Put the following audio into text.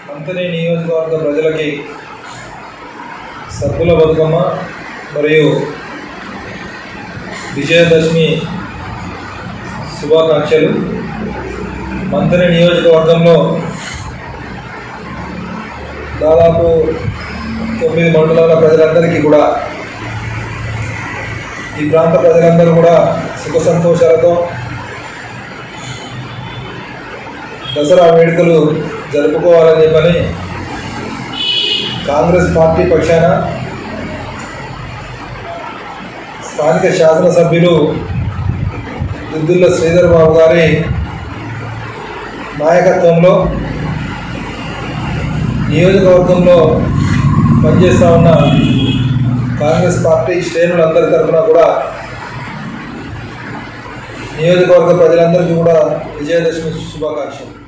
మంతని నియోజకవర్గ ప్రజలకి సద్దుల బతుకమ్మ మరియు విజయదశమి శుభాకాంక్షలు మంతని నియోజకవర్గంలో దాదాపు తొమ్మిది మండలాల ప్రజలందరికీ కూడా ఈ ప్రాంత ప్రజలందరూ కూడా సుఖ సంతోషాలతో దసరా వేడుకలు జరుపుకోవాలని చెప్పని కాంగ్రెస్ పార్టీ పక్షాన స్థానిక శాసనసభ్యులు దుద్దుల్ల శ్రీధర్ బాబు గారి నాయకత్వంలో నియోజకవర్గంలో పనిచేస్తూ ఉన్న కాంగ్రెస్ పార్టీ శ్రేణులందరి తరఫున కూడా నియోజకవర్గ ప్రజలందరికీ కూడా విజయదశమి శుభాకాంక్షలు